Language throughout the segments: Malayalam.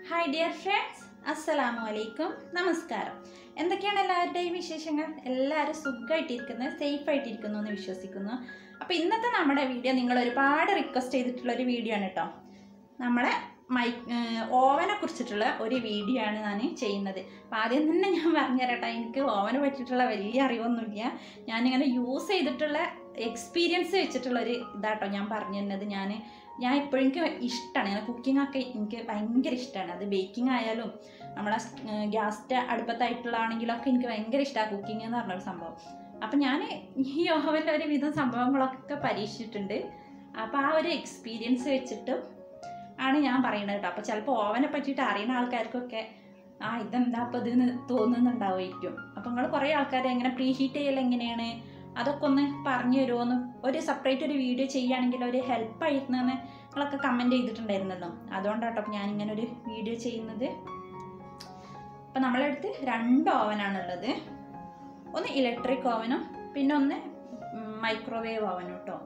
ഹായ് ഡിയർ ഫ്രണ്ട്സ് അസ്സലാമു അലൈക്കും നമസ്കാരം എന്തൊക്കെയാണ് എല്ലാവരുടെയും വിശേഷങ്ങൾ എല്ലാവരും സുഖമായിട്ടിരിക്കുന്നത് സേഫ് ആയിട്ടിരിക്കുന്നു എന്ന് വിശ്വസിക്കുന്നു അപ്പോൾ ഇന്നത്തെ നമ്മുടെ വീഡിയോ നിങ്ങൾ ഒരുപാട് റിക്വസ്റ്റ് ചെയ്തിട്ടുള്ള ഒരു വീഡിയോ ആണ് കേട്ടോ നമ്മളെ മൈ ഓവനെ കുറിച്ചിട്ടുള്ള ഒരു വീഡിയോ ആണ് ഞാൻ ചെയ്യുന്നത് അപ്പോൾ ആദ്യം തന്നെ ഞാൻ പറഞ്ഞുതരട്ടെ എനിക്ക് ഓവനെ പറ്റിയിട്ടുള്ള വലിയ അറിവൊന്നുമില്ല ഞാനിങ്ങനെ യൂസ് ചെയ്തിട്ടുള്ള എക്സ്പീരിയൻസ് വെച്ചിട്ടുള്ള ഒരു ഇതാട്ടോ ഞാൻ പറഞ്ഞു തന്നത് ഞാൻ ഞാൻ ഇപ്പോഴും എനിക്ക് ഇഷ്ടമാണ് ഞാൻ കുക്കിംഗ് ഒക്കെ എനിക്ക് ഭയങ്കര ഇഷ്ടമാണ് അത് ബേക്കിംഗ് ആയാലും നമ്മളെ ഗ്യാസിൻ്റെ അടുപ്പത്തായിട്ടുള്ളതാണെങ്കിലൊക്കെ എനിക്ക് ഭയങ്കര ഇഷ്ടമാണ് കുക്കിംഗ് എന്ന് പറഞ്ഞൊരു സംഭവം അപ്പം ഞാൻ ഈ ഓവനിൽ ഒരു വിധം സംഭവങ്ങളൊക്കെ പരീക്ഷിച്ചിട്ടുണ്ട് അപ്പോൾ ആ ഒരു എക്സ്പീരിയൻസ് വെച്ചിട്ടും ആണ് ഞാൻ പറയുന്നത് കേട്ടോ അപ്പോൾ ചിലപ്പോൾ ഓവനെ പറ്റിയിട്ട് അറിയുന്ന ആൾക്കാർക്കൊക്കെ ആ ഇതെന്താ അപ്പോൾ ഇതിന് തോന്നുന്നുണ്ടാവുമായിരിക്കും അപ്പോൾ നിങ്ങൾ കുറേ ആൾക്കാരെ എങ്ങനെ പ്രീ ഹീറ്റ് ചെയ്യൽ എങ്ങനെയാണ് അതൊക്കെ ഒന്ന് പറഞ്ഞു തരുമോന്ന് ഒരു സെപ്പറേറ്റ് ഒരു വീഡിയോ ചെയ്യുകയാണെങ്കിൽ ഒരു ഹെൽപ്പ് ആയിരുന്നെന്ന് നിങ്ങളൊക്കെ കമൻറ്റ് ചെയ്തിട്ടുണ്ടായിരുന്നല്ലോ അതുകൊണ്ടാട്ടോ അപ്പോൾ ഞാനിങ്ങനെ ഒരു വീഡിയോ ചെയ്യുന്നത് അപ്പം നമ്മളെ അടുത്ത് രണ്ട് ഓവനാണുള്ളത് ഒന്ന് ഇലക്ട്രിക് ഓവനും പിന്നെ ഒന്ന് മൈക്രോവേവ് ഓവനും കേട്ടോ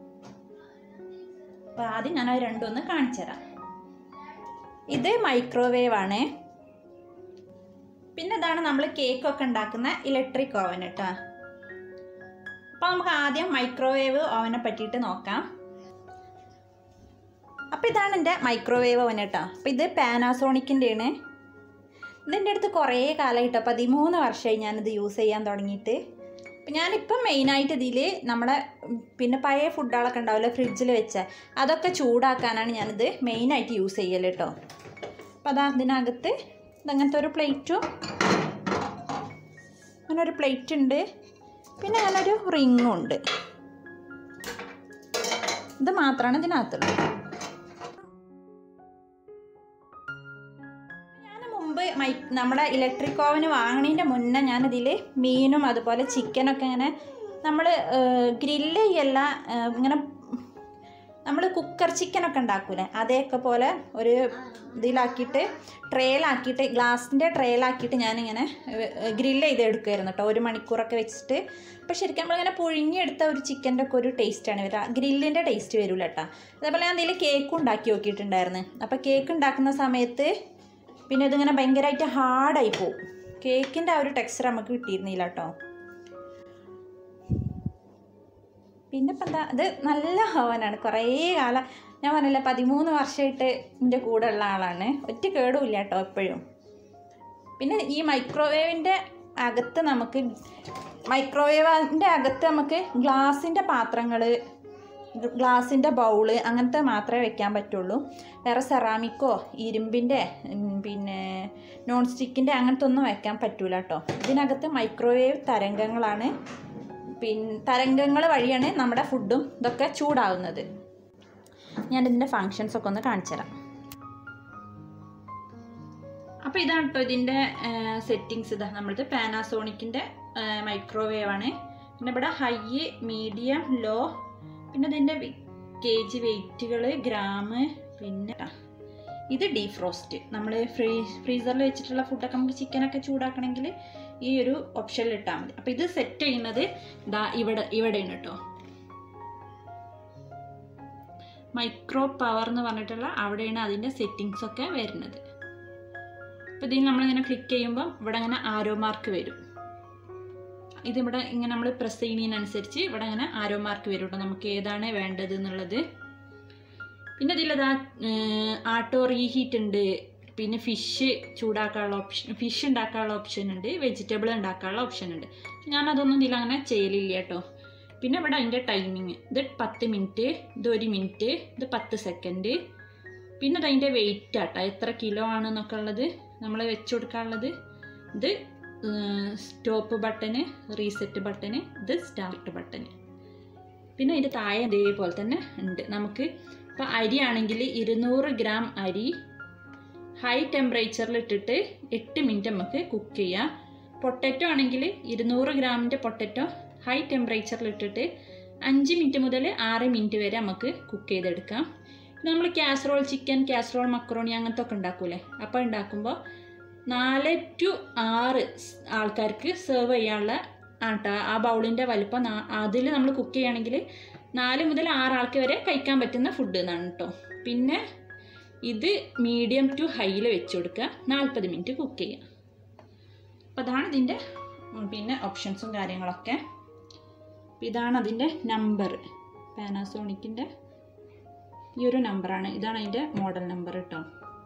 അപ്പോൾ ആദ്യം ഞാൻ അത് രണ്ടും ഒന്ന് കാണിച്ചു തരാം ഇത് മൈക്രോവേവ് ആണ് പിന്നെ ഇതാണ് നമ്മൾ കേക്കൊക്കെ ഉണ്ടാക്കുന്ന ഇലക്ട്രിക് ഓവൻ കേട്ടോ അപ്പോൾ നമുക്ക് ആദ്യം മൈക്രോവേവ് ഓവനെ പറ്റിയിട്ട് നോക്കാം അപ്പോൾ ഇതാണ് എൻ്റെ മൈക്രോവേവ് ഓവൻ കേട്ടോ അപ്പോൾ ഇത് പാനാസോണിക്കിൻ്റെ ആണ് ഇതിൻ്റെ അടുത്ത് കുറേ കാലമായിട്ടോ പതിമൂന്ന് വർഷമായി ഞാനിത് യൂസ് ചെയ്യാൻ തുടങ്ങിയിട്ട് അപ്പം ഞാനിപ്പം മെയിനായിട്ട് ഇതിൽ നമ്മുടെ പിന്നെ പഴയ ഫുഡുകളൊക്കെ ഉണ്ടാവില്ല ഫ്രിഡ്ജിൽ വെച്ച അതൊക്കെ ചൂടാക്കാനാണ് ഞാനിത് മെയിനായിട്ട് യൂസ് ചെയ്യൽ കേട്ടോ അപ്പോൾ അതാ ഇതിനകത്ത് ഇതങ്ങനത്തെ ഒരു പ്ലേറ്റും അങ്ങനെ ഒരു പ്ലേറ്റ് ഉണ്ട് പിന്നെ അങ്ങനെ ഒരു റിങ്ങും ഉണ്ട് ഇത് മാത്രമാണ് ഇതിനകത്തുള്ളത് ഞാൻ മുമ്പ് മൈ നമ്മുടെ ഇലക്ട്രിക് ഓവന് വാങ്ങണതിൻ്റെ മുന്നേ ഞാനിതിൽ മീനും അതുപോലെ ചിക്കനൊക്കെ ഇങ്ങനെ നമ്മൾ ഗ്രില്ല് ചെയ്യല്ല ഇങ്ങനെ നമ്മൾ കുക്കർ ചിക്കനൊക്കെ ഉണ്ടാക്കൂലേ അതേക്കെ പോലെ ഒരു ഇതിലാക്കിയിട്ട് ട്രേയിലാക്കിയിട്ട് ഗ്ലാസിൻ്റെ ട്രേയിലാക്കിയിട്ട് ഞാനിങ്ങനെ ഗ്രില്ല് ചെയ്ത് എടുക്കുമായിരുന്നു കേട്ടോ ഒരു മണിക്കൂറൊക്കെ വെച്ചിട്ട് അപ്പോൾ ശരിക്കും നമ്മളിങ്ങനെ പുഴുങ്ങിയെടുത്ത ഒരു ചിക്കൻ്റെ ഒക്കെ ഒരു ടേസ്റ്റാണ് വരിക ഗ്രില്ലിൻ്റെ ടേസ്റ്റ് വരില്ല കേട്ടോ അതേപോലെ ഞാൻ ഇതിൽ കേക്ക് ഉണ്ടാക്കി നോക്കിയിട്ടുണ്ടായിരുന്നു അപ്പോൾ കേക്ക് ഉണ്ടാക്കുന്ന സമയത്ത് പിന്നെ ഇതിങ്ങനെ ഭയങ്കരമായിട്ട് ഹാർഡായി പോവും കേക്കിൻ്റെ ആ ഒരു ടെക്സ്ചർ നമുക്ക് കിട്ടിയിരുന്നില്ല കേട്ടോ പിന്നെ ഇപ്പം എന്താ ഇത് നല്ല ഓവനാണ് കുറേ കാലം ഞാൻ പറഞ്ഞില്ല പതിമൂന്ന് വർഷമായിട്ട് എൻ്റെ കൂടെ ഉള്ള ആളാണ് ഒറ്റ കേടുമില്ല കേട്ടോ എപ്പോഴും പിന്നെ ഈ മൈക്രോവേവിൻ്റെ അകത്ത് നമുക്ക് മൈക്രോവേവിൻ്റെ അകത്ത് നമുക്ക് ഗ്ലാസിൻ്റെ പാത്രങ്ങൾ ഗ്ലാസിൻ്റെ ബൗള് അങ്ങനത്തെ മാത്രമേ വെക്കാൻ പറ്റുള്ളൂ വേറെ സെറാമിക്കോ ഇരുമ്പിൻ്റെ പിന്നെ നോൺ സ്റ്റിക്കിൻ്റെ അങ്ങനത്തെ ഒന്നും വെക്കാൻ പറ്റൂല കേട്ടോ ഇതിനകത്ത് മൈക്രോവേവ് തരംഗങ്ങളാണ് പിന്നെ തരംഗങ്ങൾ വഴിയാണ് നമ്മുടെ ഫുഡും ഇതൊക്കെ ചൂടാവുന്നത് ഞാനിതിൻ്റെ ഫങ്ഷൻസ് ഒക്കെ ഒന്ന് കാണിച്ചു തരാം അപ്പോൾ ഇതാണ് കേട്ടോ ഇതിൻ്റെ സെറ്റിങ്സ് ഇതാ നമ്മളത് പാനാസോണിക്കിൻ്റെ മൈക്രോവേവ് ആണ് പിന്നെ ഇവിടെ ഹൈ മീഡിയം ലോ പിന്നെ ഇതിൻ്റെ കെ ജി വെയിറ്റുകൾ ഗ്രാം പിന്നെ ഇത് ഡീഫ്രോസ്റ്റ് നമ്മൾ ഫ്രീ ഫ്രീസറിൽ വെച്ചിട്ടുള്ള ഫുഡൊക്കെ നമുക്ക് ചിക്കനൊക്കെ ചൂടാക്കണമെങ്കിൽ ഈ ഒരു ഓപ്ഷനിൽ ഇട്ടാൽ മതി അപ്പോൾ ഇത് സെറ്റ് ചെയ്യുന്നത് ദാ ഇവിടെ ഇവിടെയാണ് കേട്ടോ മൈക്രോ പവർ എന്ന് പറഞ്ഞിട്ടുള്ള അവിടെയാണ് അതിൻ്റെ സെറ്റിങ്സ് ഒക്കെ വരുന്നത് അപ്പോൾ ഇതിൽ നമ്മളിങ്ങനെ ക്ലിക്ക് ചെയ്യുമ്പം ഇവിടെ അങ്ങനെ ആരോ മാർക്ക് വരും ഇതിവിടെ ഇങ്ങനെ നമ്മൾ പ്രസ് ചെയ്യുന്നതിനനുസരിച്ച് ഇവിടെ അങ്ങനെ ആരോ മാർക്ക് വരും കേട്ടോ നമുക്ക് ഏതാണ് വേണ്ടത് എന്നുള്ളത് പിന്നെ ഇതിലതാ ആട്ടോ റീഹീറ്റ് ഉണ്ട് പിന്നെ ഫിഷ് ചൂടാക്കാനുള്ള ഓപ്ഷൻ ഫിഷ് ഉണ്ടാക്കാനുള്ള ഓപ്ഷൻ ഉണ്ട് വെജിറ്റബിൾ ഉണ്ടാക്കാനുള്ള ഓപ്ഷൻ ഉണ്ട് ഞാനതൊന്നും ഇതിൽ അങ്ങനെ ചെയ്യലില്ല കേട്ടോ പിന്നെ ഇവിടെ അതിൻ്റെ ടൈമിങ് ഇത് പത്ത് മിനിറ്റ് ഇത് ഒരു മിനിറ്റ് ഇത് പത്ത് സെക്കൻഡ് പിന്നെ അതിൻ്റെ വെയിറ്റ് ആട്ടോ എത്ര കിലോ ആണെന്നൊക്കെ ഉള്ളത് നമ്മൾ വെച്ച് കൊടുക്കാനുള്ളത് ഇത് സ്റ്റോപ്പ് ബട്ടന് റീസെറ്റ് ബട്ടന് ഇത് സ്റ്റാർട്ട് ബട്ടന് പിന്നെ അതിൻ്റെ താഴെ ഇതേപോലെ തന്നെ ഉണ്ട് നമുക്ക് ഇപ്പോൾ അരി ആണെങ്കിൽ ഇരുന്നൂറ് ഗ്രാം അരി ഹൈ ടെമ്പറേച്ചറിൽ ഇട്ടിട്ട് എട്ട് മിനിറ്റ് നമുക്ക് കുക്ക് ചെയ്യാം പൊട്ടറ്റോ ആണെങ്കിൽ ഇരുന്നൂറ് ഗ്രാമിൻ്റെ പൊട്ടറ്റോ ഹൈ ടെമ്പറേച്ചറിൽ ഇട്ടിട്ട് അഞ്ച് മിനിറ്റ് മുതൽ ആറ് മിനിറ്റ് വരെ നമുക്ക് കുക്ക് ചെയ്തെടുക്കാം നമ്മൾ കാസറോൾ ചിക്കൻ കാസറോൾ മക്രോണി അങ്ങനത്തെ ഒക്കെ ഉണ്ടാക്കൂലേ അപ്പോൾ ഉണ്ടാക്കുമ്പോൾ നാല് ടു ആറ് ആൾക്കാർക്ക് സെർവ് ചെയ്യാനുള്ള ആട്ടാ ആ ബൗളിൻ്റെ വലിപ്പം അതിൽ നമ്മൾ കുക്ക് ചെയ്യുകയാണെങ്കിൽ നാല് മുതൽ ആറ് ആൾക്ക് വരെ കഴിക്കാൻ പറ്റുന്ന ഫുഡ് എന്നാണ് കേട്ടോ പിന്നെ ഇത് മീഡിയം ടു ഹൈയിൽ വെച്ച് കൊടുക്കുക നാൽപ്പത് മിനിറ്റ് കുക്ക് ചെയ്യുക അപ്പോൾ അതാണ് ഇതിൻ്റെ ഉം, പിന്നെ ഓപ്ഷൻസും കാര്യങ്ങളൊക്കെ അപ്പോൾ ഇതാണ് അതിൻ്റെ നമ്പർ പാനാസോണിക്കിൻ്റെ ഈ ഒരു നമ്പറാണ് ഇതാണ് അതിൻ്റെ മോഡൽ നമ്പർ കേട്ടോ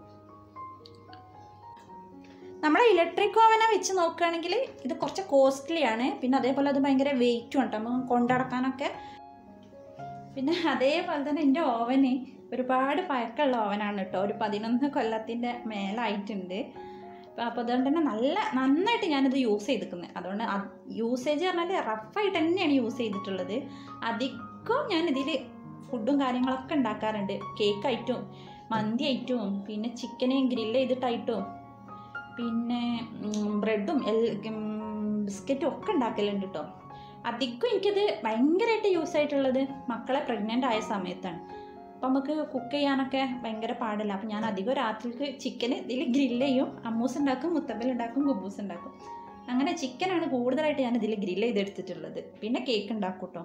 നമ്മൾ ഇലക്ട്രിക് ഓവനെ വെച്ച് നോക്കുകയാണെങ്കിൽ ഇത് കുറച്ച് കോസ്റ്റ്ലി ആണ് പിന്നെ അതേപോലെ അത് ഭയങ്കര വെയിറ്റും ഉണ്ട് നമുക്ക് കൊണ്ടടക്കാനൊക്കെ പിന്നെ അതേപോലെ തന്നെ എൻ്റെ ഓവന് ഒരുപാട് പഴക്കമുള്ള ഓവനാണ് കേട്ടോ ഒരു പതിനൊന്ന് കൊല്ലത്തിൻ്റെ മേലായിട്ടുണ്ട് അപ്പോൾ അപ്പോൾ അതുകൊണ്ട് തന്നെ നല്ല നന്നായിട്ട് ഞാനിത് യൂസ് ചെയ്തിരിക്കുന്നത് അതുകൊണ്ട് യൂസേജ് പറഞ്ഞാൽ റഫായിട്ട് തന്നെയാണ് യൂസ് ചെയ്തിട്ടുള്ളത് അധികം ഞാൻ ഇതിൽ ഫുഡും കാര്യങ്ങളൊക്കെ ഉണ്ടാക്കാറുണ്ട് കേക്ക് ആയിട്ടും മന്തി ആയിട്ടും പിന്നെ ചിക്കന് ഗ്രില്ല് ചെയ്തിട്ടായിട്ടും പിന്നെ ബ്രെഡും എൽ ബിസ്ക്കറ്റും ഒക്കെ ഉണ്ടാക്കലുണ്ട് കേട്ടോ അധികം എനിക്കത് ഭയങ്കരമായിട്ട് യൂസ് ആയിട്ടുള്ളത് മക്കളെ പ്രഗ്നൻ്റ് ആയ സമയത്താണ് അപ്പം നമുക്ക് കുക്ക് ചെയ്യാനൊക്കെ ഭയങ്കര പാടില്ല അപ്പം ഞാൻ അധികം രാത്രിക്ക് ചിക്കൻ ഇതിൽ ഗ്രില്ല് ചെയ്യും അമ്മൂസ് ഉണ്ടാക്കും മുത്തബൽ ഉണ്ടാക്കും കുബൂസ് ഉണ്ടാക്കും അങ്ങനെ ചിക്കനാണ് കൂടുതലായിട്ട് ഞാൻ ഇതിൽ ഗ്രില്ല് ചെയ്തെടുത്തിട്ടുള്ളത് പിന്നെ കേക്ക് ഉണ്ടാക്കും കേട്ടോ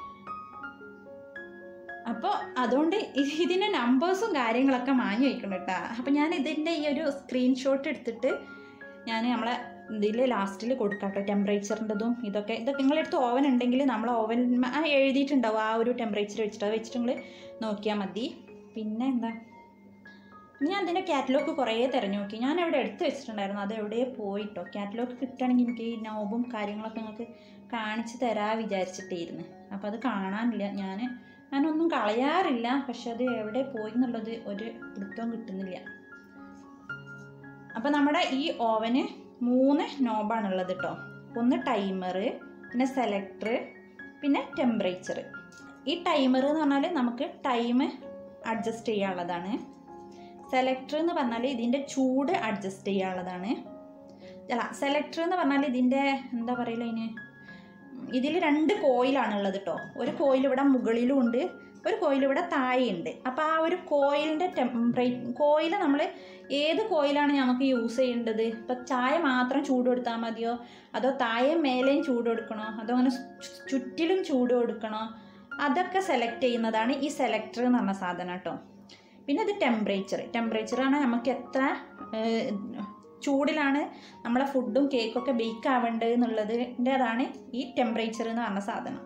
അപ്പോൾ അതുകൊണ്ട് ഇ- ഇതിൻ്റെ നമ്പേഴ്സും കാര്യങ്ങളൊക്കെ മാഞ്ഞു വയ്ക്കണം കേട്ടോ അപ്പോൾ ഞാൻ ഇതിൻ്റെ ഈ ഒരു സ്ക്രീൻഷോട്ട് എടുത്തിട്ട് ഞാൻ നമ്മളെ ഇതിൽ ലാസ്റ്റിൽ കൊടുക്കാം കേട്ടോ ടെമ്പറേച്ചറിൻ്റെതും ഇതൊക്കെ ഇതൊക്കെ നിങ്ങളെടുത്ത് ഓവൻ ഉണ്ടെങ്കിൽ നമ്മൾ ഓവൻ എഴുതിയിട്ടുണ്ടാവും ആ ഒരു ടെമ്പറേച്ചർ വെച്ചിട്ട് അത് വെച്ചിട്ട് നിങ്ങൾ നോക്കിയാൽ മതി പിന്നെ എന്താ ഇനി ഞാൻ അതിൻ്റെ കാറ്റലോഗ് കുറേ തിരഞ്ഞു നോക്കി ഞാൻ അവിടെ എടുത്ത് വെച്ചിട്ടുണ്ടായിരുന്നു അത് എവിടെ പോയിട്ടോ കാറ്റലോഗ് കിട്ടുകയാണെങ്കിൽ എനിക്ക് ഈ നോബും കാര്യങ്ങളൊക്കെ നിങ്ങൾക്ക് കാണിച്ച് തരാ വിചാരിച്ചിട്ടായിരുന്നു അപ്പോൾ അത് കാണാനില്ല ഞാൻ ഞാനൊന്നും കളയാറില്ല പക്ഷെ അത് എവിടെ പോയി എന്നുള്ളത് ഒരു പിടുത്തവും കിട്ടുന്നില്ല അപ്പോൾ നമ്മുടെ ഈ ഓവന് മൂന്ന് നോബാണുള്ളത് കേട്ടോ ഒന്ന് ടൈമർ പിന്നെ സെലക്ടർ പിന്നെ ടെമ്പറേച്ചർ ഈ ടൈമർ എന്ന് പറഞ്ഞാൽ നമുക്ക് ടൈം അഡ്ജസ്റ്റ് ചെയ്യാനുള്ളതാണ് സെലക്ടർ എന്ന് പറഞ്ഞാൽ ഇതിൻ്റെ ചൂട് അഡ്ജസ്റ്റ് ചെയ്യാനുള്ളതാണ് അല്ല സെലക്ടർ എന്ന് പറഞ്ഞാൽ ഇതിൻ്റെ എന്താ പറയില്ല അതിന് ഇതിൽ രണ്ട് കോയിലാണ് ഉള്ളത് കേട്ടോ ഒരു കോയിൽ ഇവിടെ മുകളിലും ഉണ്ട് ഒരു കോയിൽ ഇവിടെ താഴെയുണ്ട് അപ്പോൾ ആ ഒരു കോയിലിൻ്റെ ടെമ്പറേറ്റ് കോയിൽ നമ്മൾ ഏത് കോയിലാണ് നമുക്ക് യൂസ് ചെയ്യേണ്ടത് ഇപ്പോൾ ചായ മാത്രം ചൂട് കൊടുത്താൽ മതിയോ അതോ താഴെ മേലെയും ചൂട് കൊടുക്കണോ അതോ അങ്ങനെ ചു- ചുറ്റിലും ചൂട് കൊടുക്കണോ അതൊക്കെ സെലക്ട് ചെയ്യുന്നതാണ് ഈ സെലക്ടർ എന്ന് പറഞ്ഞ സാധനം കേട്ടോ പിന്നെ ഇത് ടെമ്പറേച്ചർ ടെമ്പറേച്ചറാണ് നമുക്ക് എത്ര ഏഹ്, ചൂടിലാണ് നമ്മളെ ഫുഡും കേക്കൊക്കെ ബേക്ക് ആവേണ്ടത് എന്നുള്ളതിൻ്റെ അതാണ് ഈ ടെമ്പറേച്ചർ എന്ന് പറഞ്ഞ സാധനം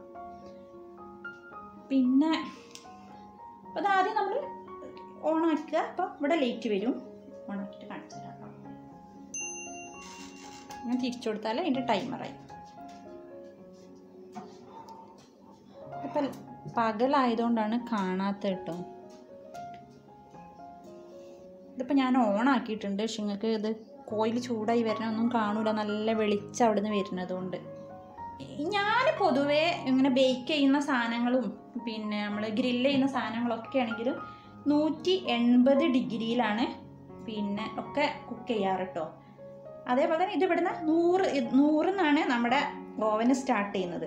പിന്നെ അപ്പോൾ അത് ആദ്യം നമ്മൾ ഓണാക്കുക അപ്പോൾ ഇവിടെ ലൈറ്റ് വരും ഓണാക്കിയിട്ട് കാണിച്ചു തരാം കേട്ടോ. ഞാൻ തിരിച്ചു കൊടുത്താൽ അതിൻ്റെ ടൈമറായി ഇപ്പം പകലായതുകൊണ്ടാണ് കാണാത്ത കേട്ടോ ഇതിപ്പോൾ ഞാൻ ഓൺ ആക്കിയിട്ടുണ്ട് പക്ഷെ നിങ്ങൾക്ക് ഇത് കോയിൽ ചൂടായി വരണമൊന്നും കാണൂല നല്ല വെളിച്ചം അവിടെ നിന്ന് വരുന്നതുകൊണ്ട് ഞാൻ പൊതുവേ ഇങ്ങനെ ബേക്ക് ചെയ്യുന്ന സാധനങ്ങളും പിന്നെ നമ്മൾ ഗ്രില്ല് ചെയ്യുന്ന സാധനങ്ങളൊക്കെ ആണെങ്കിലും നൂറ്റി എൺപത് ഡിഗ്രിയിലാണ് പിന്നെ ഒക്കെ കുക്ക് ചെയ്യാറ് കേട്ടോ അതേപോലെ തന്നെ ഇത് ഇവിടുന്ന് നൂറ് നൂറിന്നാണ് നമ്മുടെ ഓവന് സ്റ്റാർട്ട് ചെയ്യുന്നത്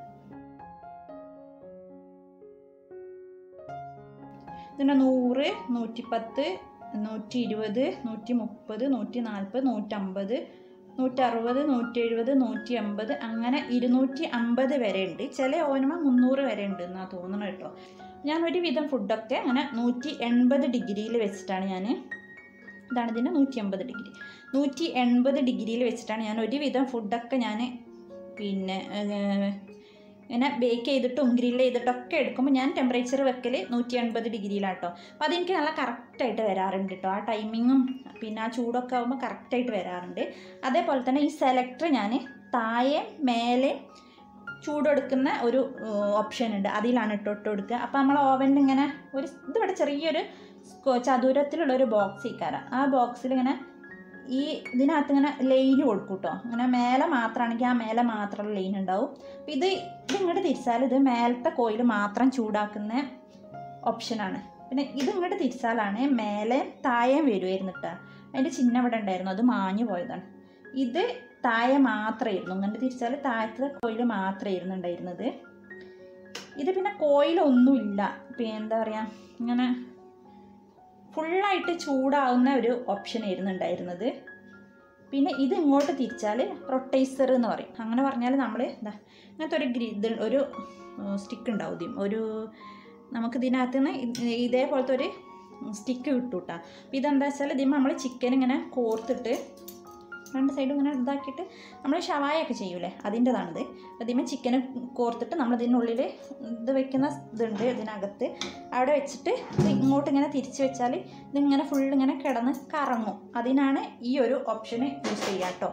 ഇതിൻ്റെ നൂറ് നൂറ്റിപ്പത്ത് നൂറ്റി ഇരുപത് നൂറ്റി മുപ്പത് നൂറ്റി നാൽപ്പത് നൂറ്റമ്പത് നൂറ്ററുപത് നൂറ്റി എഴുപത് നൂറ്റി അമ്പത് അങ്ങനെ ഇരുന്നൂറ്റി അമ്പത് വരെ ഉണ്ട് ചില ഓവനുമ്പോൾ മുന്നൂറ് വരെ ഉണ്ട് എന്നാണ് തോന്നുന്നത് കേട്ടോ ഞാൻ ഒരുവിധം ഫുഡൊക്കെ അങ്ങനെ നൂറ്റി എൺപത് ഡിഗ്രിയിൽ വെച്ചിട്ടാണ് ഞാൻ ഇതാണ് ഇതിൻ്റെ നൂറ്റി അമ്പത് ഡിഗ്രി നൂറ്റി എൺപത് ഡിഗ്രിയിൽ വെച്ചിട്ടാണ് ഞാൻ ഒരുവിധം ഫുഡൊക്കെ ഞാൻ പിന്നെ ഏഹ്, ഇങ്ങനെ ബേക്ക് ചെയ്തിട്ടും ഗ്രില്ല് ചെയ്തിട്ടൊക്കെ എടുക്കുമ്പോൾ ഞാൻ ടെമ്പറേച്ചർ വെക്കൽ നൂറ്റി എൺപത് ഡിഗ്രിയിലാട്ടോ അപ്പോൾ അതെനിക്ക് നല്ല കറക്റ്റായിട്ട് വരാറുണ്ട് കേട്ടോ ആ ടൈമിങ്ങും പിന്നെ ആ ചൂടൊക്കെ ആകുമ്പോൾ കറക്റ്റായിട്ട് വരാറുണ്ട് അതേപോലെ തന്നെ ഈ സെലക്ടർ ഞാൻ താഴെ മേലെ ചൂടെടുക്കുന്ന ഒരു ഓപ്ഷൻ ഉണ്ട് അതിലാണ് ഇട്ട് ഇട്ട് കൊടുക്കുക അപ്പോൾ നമ്മൾ ഓവനിൽ ഇങ്ങനെ ഒരു ഇതിവിടെ ചെറിയൊരു സ്ക്വ- ചതുരത്തിലുള്ള ഒരു ബോക്സ് ഇക്കാരം ആ ബോക്സിൽ ഇങ്ങനെ ഈ ഇതിനകത്ത് ഇങ്ങനെ ലൈൻ കൊടുക്കും കേട്ടോ ഇങ്ങനെ മേലെ മാത്രമാണെങ്കിൽ ആ മേലെ മാത്രമുള്ള ലൈൻ ഉണ്ടാവും അപ്പം ഇത് ഇത് ഇങ്ങോട്ട് തിരിച്ചാൽ ഇത് മേലത്തെ കോയിൽ മാത്രം ചൂടാക്കുന്ന ഓപ്ഷനാണ് പിന്നെ ഇത് ഇങ്ങോട്ട് തിരിച്ചാലാണ് മേലെ താഴെ വരുമായിരുന്നു കേട്ടോ അതിൻ്റെ ചിഹ്നം ഇവിടെ ഉണ്ടായിരുന്നു അത് മാഞ്ഞു പോയതാണ് ഇത് താഴെ മാത്രമായിരുന്നു ഇങ്ങോട്ട് തിരിച്ചാൽ താഴത്തെ കോയിൽ മാത്രമായിരുന്നു ഉണ്ടായിരുന്നത് ഇത് പിന്നെ കോയിലൊന്നുമില്ല പിന്നെ എന്താ പറയുക ഇങ്ങനെ ഫുള്ളായിട്ട് ചൂടാവുന്ന ഒരു ഓപ്ഷൻ ആയിരുന്നു ഉണ്ടായിരുന്നത് പിന്നെ ഇത് ഇങ്ങോട്ട് തിരിച്ചാൽ റൊട്ടൈസർ എന്ന് പറയും അങ്ങനെ പറഞ്ഞാൽ നമ്മൾ എന്താ ഇങ്ങനത്തെ ഒരു ഗ്രി ഇത് ഒരു സ്റ്റിക്ക് ഉണ്ടാവും ഇതിന് ഒരു നമുക്ക് ഇതിനകത്ത് നിന്ന് ഇതേപോലത്തെ ഒരു സ്റ്റിക്ക് കിട്ടും കേട്ടോ അപ്പോൾ ഇതെന്താ വെച്ചാൽ ഇതിമ്പോൾ നമ്മൾ ചിക്കൻ ഇങ്ങനെ കോർത്തിട്ട് രണ്ട് സൈഡും ഇങ്ങനെ ഇതാക്കിയിട്ട് നമ്മൾ ഷവായൊക്കെ ചെയ്യൂലേ അതിൻ്റെതാണിത് അതിമേ ചിക്കൻ കോർത്തിട്ട് നമ്മൾ ഇതിനുള്ളിൽ ഇത് വെക്കുന്ന ഇതുണ്ട് ഇതിനകത്ത് അവിടെ വെച്ചിട്ട് ഇത് ഇങ്ങോട്ട് ഇങ്ങനെ തിരിച്ച് വെച്ചാൽ ഇതിങ്ങനെ ഫുൾ ഇങ്ങനെ കിടന്ന് കറങ്ങും അതിനാണ് ഈ ഒരു ഓപ്ഷന് യൂസ് ചെയ്യുക കേട്ടോ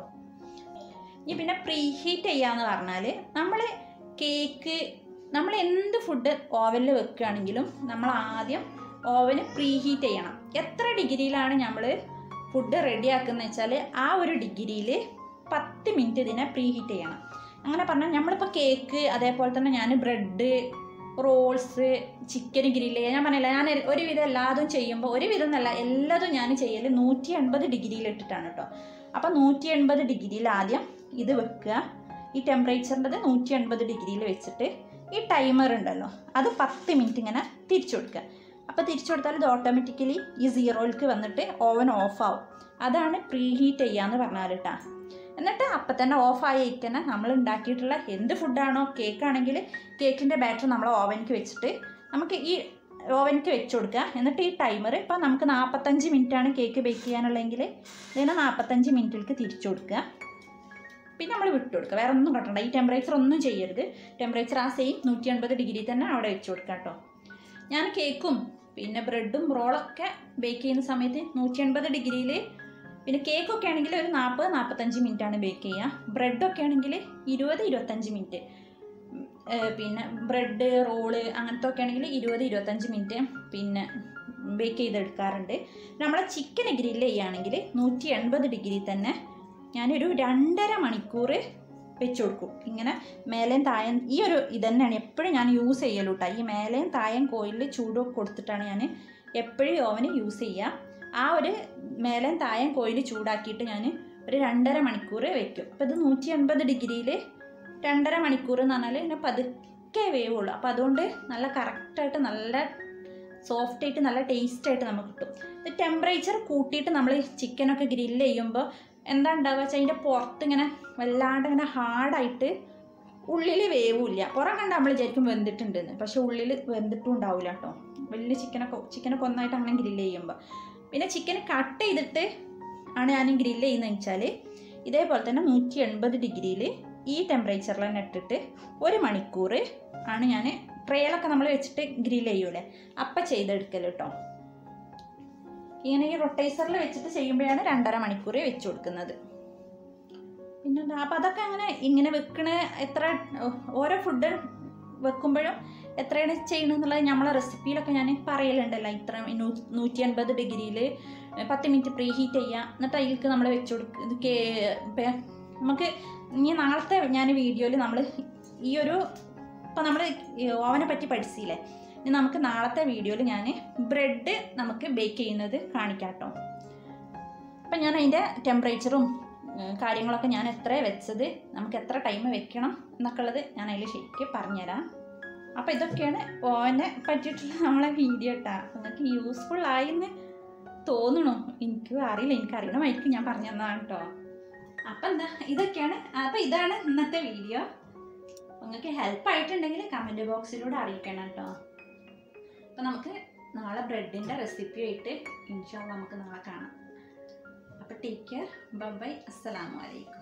ഇനി പിന്നെ പ്രീ ഹീറ്റ് ചെയ്യാന്ന് പറഞ്ഞാൽ നമ്മൾ കേക്ക് നമ്മൾ എന്ത് ഫുഡ് ഓവനിൽ വെക്കുകയാണെങ്കിലും നമ്മൾ ആദ്യം ഓവന് പ്രീ ഹീറ്റ് ചെയ്യണം എത്ര ഡിഗ്രിയിലാണ് നമ്മൾ ഫുഡ് റെഡിയാക്കുന്നത് വെച്ചാൽ ആ ഒരു ഡിഗ്രിയിൽ പത്ത് മിനിറ്റ് ഇതിനെ പ്രീ ഹീറ്റ് ചെയ്യണം അങ്ങനെ പറഞ്ഞാൽ നമ്മളിപ്പോൾ കേക്ക് അതേപോലെ തന്നെ ഞാൻ ബ്രെഡ് റോൾസ് ചിക്കൻ ഗ്രില്ല് ചെയ്യുക ഞാൻ പറഞ്ഞില്ല ഞാൻ ഒരുവിധം എല്ലാതും ചെയ്യുമ്പോൾ ഒരുവിധം എന്നല്ല എല്ലാതും ഞാൻ ചെയ്യൽ നൂറ്റി എൺപത് ഡിഗ്രിയിൽ ഇട്ടിട്ടാണ് കേട്ടോ അപ്പോൾ നൂറ്റി എൺപത് ഡിഗ്രിയിൽ ആദ്യം ഇത് വെക്കുക ഈ ടെമ്പറേച്ചറിൻ്റെത് നൂറ്റി എൺപത് ഡിഗ്രിയിൽ വെച്ചിട്ട് ഈ ടൈമർ ഉണ്ടല്ലോ അത് പത്ത് മിനിറ്റ് ഇങ്ങനെ തിരിച്ചു കൊടുക്കുക അപ്പോൾ തിരിച്ചു കൊടുത്താൽ ഇത് ഓട്ടോമാറ്റിക്കലി ഈ സീറോയിലേക്ക് വന്നിട്ട് ഓവൻ ഓഫ് ആവും അതാണ് പ്രീ ഹീറ്റ് ചെയ്യാന്ന് പറഞ്ഞാൽ കേട്ടാ എന്നിട്ട് അപ്പം തന്നെ ഓഫ് ആയി തന്നെ നമ്മൾ ഉണ്ടാക്കിയിട്ടുള്ള എന്ത് ഫുഡാണോ കേക്ക് ആണെങ്കിൽ കേക്കിൻ്റെ ബാറ്റർ നമ്മൾ ഓവനിക്ക് വെച്ചിട്ട് നമുക്ക് ഈ ഓവനിക്ക് വെച്ച് കൊടുക്കുക എന്നിട്ട് ഈ ടൈമർ ഇപ്പോൾ നമുക്ക് നാൽപ്പത്തഞ്ച് മിനിറ്റാണ് കേക്ക് ബേക്ക് ചെയ്യാനുള്ളതെങ്കിൽ ഇതിനെ നാൽപ്പത്തഞ്ച് മിനിറ്റിലേക്ക് തിരിച്ചു കൊടുക്കുക പിന്നെ നമ്മൾ വിട്ടു കൊടുക്കുക വേറെ ഒന്നും കട്ടണ്ട ഈ ടെമ്പറേച്ചർ ഒന്നും ചെയ്യരുത് ടെമ്പറേച്ചർ ആ സെയിം നൂറ്റി അൻപത് ഡിഗ്രി തന്നെ അവിടെ വെച്ച് കൊടുക്കുക കേട്ടോ ഞാൻ കേക്കും പിന്നെ ബ്രെഡും റോളൊക്കെ ബേക്ക് ചെയ്യുന്ന സമയത്ത് നൂറ്റി എൺപത് ഡിഗ്രിയിൽ പിന്നെ കേക്കൊക്കെ ആണെങ്കിൽ ഒരു നാൽപ്പത് നാൽപ്പത്തഞ്ച് മിനിറ്റാണ് ബേക്ക് ചെയ്യുക ബ്രെഡൊക്കെ ആണെങ്കിൽ ഇരുപത് ഇരുപത്തഞ്ച് മിനിറ്റ് പിന്നെ ബ്രെഡ് റോള് അങ്ങനത്തെ ഒക്കെ ആണെങ്കിൽ ഇരുപത് ഇരുപത്തഞ്ച് മിനിറ്റ് പിന്നെ ബേക്ക് ചെയ്തെടുക്കാറുണ്ട് നമ്മളെ ചിക്കൻ ഗ്രില്ല് ചെയ്യുകയാണെങ്കിൽ നൂറ്റി എൺപത് ഡിഗ്രി തന്നെ ഞാനൊരു രണ്ടര മണിക്കൂർ വെച്ച് കൊടുക്കും ഇങ്ങനെ മേലേം തായം ഈ ഒരു ഇതന്നെയാണ് എപ്പോഴും ഞാൻ യൂസ് ചെയ്യലൂ കേട്ടോ ഈ മേലേം തായം കോയിലിൽ ചൂടൊക്കെ കൊടുത്തിട്ടാണ് ഞാൻ എപ്പോഴും ഓവന് യൂസ് ചെയ്യുക ആ ഒരു മേലേം തായം കോയിൽ ചൂടാക്കിയിട്ട് ഞാൻ ഒരു രണ്ടര മണിക്കൂർ വെക്കും അപ്പോൾ ഇത് നൂറ്റി എൺപത് ഡിഗ്രിയിൽ രണ്ടര മണിക്കൂർ എന്ന് പറഞ്ഞാൽ പിന്നെ പതുക്കെ വേവുള്ളൂ അപ്പോൾ അതുകൊണ്ട് നല്ല കറക്റ്റായിട്ട് നല്ല സോഫ്റ്റ് ആയിട്ട് നല്ല ടേസ്റ്റ് ആയിട്ട് നമുക്ക് കിട്ടും ഇത് ടെമ്പറേച്ചർ കൂട്ടിയിട്ട് നമ്മൾ ചിക്കനൊക്കെ ഗ്രില്ല് ചെയ്യുമ്പോൾ എന്താ ഉണ്ടാവുക വെച്ചാൽ അതിൻ്റെ പുറത്ത് ഇങ്ങനെ വല്ലാണ്ട് ഇങ്ങനെ ഹാർഡായിട്ട് ഉള്ളിൽ വേവില്ല പുറം കണ്ട നമ്മൾ വിചാരിക്കും വെന്തിട്ടുണ്ടെന്ന് പക്ഷെ ഉള്ളിൽ വെന്തിട്ടും ഉണ്ടാവില്ല കേട്ടോ വലിയ ചിക്കനൊക്കെ ചിക്കനൊക്കെ ഒന്നായിട്ട് അങ്ങനെ ഗ്രില്ല് ചെയ്യുമ്പോൾ പിന്നെ ചിക്കൻ കട്ട് ചെയ്തിട്ട് ആണ് ഞാൻ ഗ്രില്ല് ചെയ്യുന്നത് വെച്ചാൽ ഇതേപോലെ തന്നെ നൂറ്റി എൺപത് ഡിഗ്രിയിൽ ഈ ടെമ്പറേച്ചറിൽ തന്നെ ഇട്ടിട്ട് ഒരു മണിക്കൂർ ആണ് ഞാൻ ട്രേലൊക്കെ നമ്മൾ വെച്ചിട്ട് ഗ്രില്ല് ചെയ്യൂലേ അപ്പം ചെയ്തെടുക്കൽ കേട്ടോ ഇങ്ങനെ ഈ റൊട്ടൈസറിൽ വെച്ചിട്ട് ചെയ്യുമ്പോഴാണ് രണ്ടര മണിക്കൂർ വെച്ച് കൊടുക്കുന്നത് പിന്നെന്താ അപ്പം അതൊക്കെ അങ്ങനെ ഇങ്ങനെ വെക്കണ എത്ര ഓരോ ഫുഡ് വെക്കുമ്പോഴും എത്രയാണ് ചെയ്യണമെന്നുള്ളത് നമ്മളെ റെസിപ്പിയിലൊക്കെ ഞാൻ പറയലുണ്ടല്ലോ ഇത്ര നൂ- നൂറ്റി അൻപത് ഡിഗ്രിയിൽ പത്ത് മിനിറ്റ് പ്രീ ഹീറ്റ് ചെയ്യുക എന്നിട്ട് അതിലേക്ക് നമ്മൾ വെച്ച് കൊടുക്കുക ഇത് കേ ഇപ്പം നമുക്ക് ഇനി നാളത്തെ ഞാൻ വീഡിയോയിൽ നമ്മൾ ഈ ഒരു ഇപ്പം നമ്മൾ ഓവനെ പറ്റി പഠിച്ചില്ലേ ഇനി നമുക്ക് നാളത്തെ വീഡിയോയിൽ ഞാൻ ബ്രെഡ് നമുക്ക് ബേക്ക് ചെയ്യുന്നത് കാണിക്കാം കേട്ടോ അപ്പം ഞാൻ അതിൻ്റെ ടെമ്പറേച്ചറും ഏഹ്, കാര്യങ്ങളൊക്കെ ഞാൻ എത്ര വെച്ചത് നമുക്ക് എത്ര ടൈം വെക്കണം എന്നൊക്കെ ഉള്ളത് ഞാൻ അതിൽ ശരിക്കും പറഞ്ഞുതരാം അപ്പോൾ ഇതൊക്കെയാണ് ഓവനെ പറ്റിയിട്ടുള്ള നമ്മളെ വീഡിയോ കേട്ടോ നിങ്ങൾക്ക് യൂസ്ഫുൾ ആയിന്ന് തോന്നണു എനിക്ക് അറിയില്ല എനിക്ക് അറിയണമായിരിക്കും ഞാൻ പറഞ്ഞു തന്നതാണ് കേട്ടോ അപ്പം എന്താ ഇതൊക്കെയാണ് അപ്പം ഇതാണ് ഇന്നത്തെ വീഡിയോ നിങ്ങൾക്ക് ഹെൽപ്പ് ആയിട്ടുണ്ടെങ്കിൽ കമൻറ്റ് ബോക്സിലൂടെ അറിയിക്കണം കേട്ടോ അപ്പം നമുക്ക് നാളെ ബ്രെഡിൻ്റെ റെസിപ്പി ആയിട്ട് ഇൻഷാല്ല നമുക്ക് നാളെ കാണാം അപ്പോൾ ടേക്ക് കെയർ ബൈ അസ്സലാമു അലൈക്കും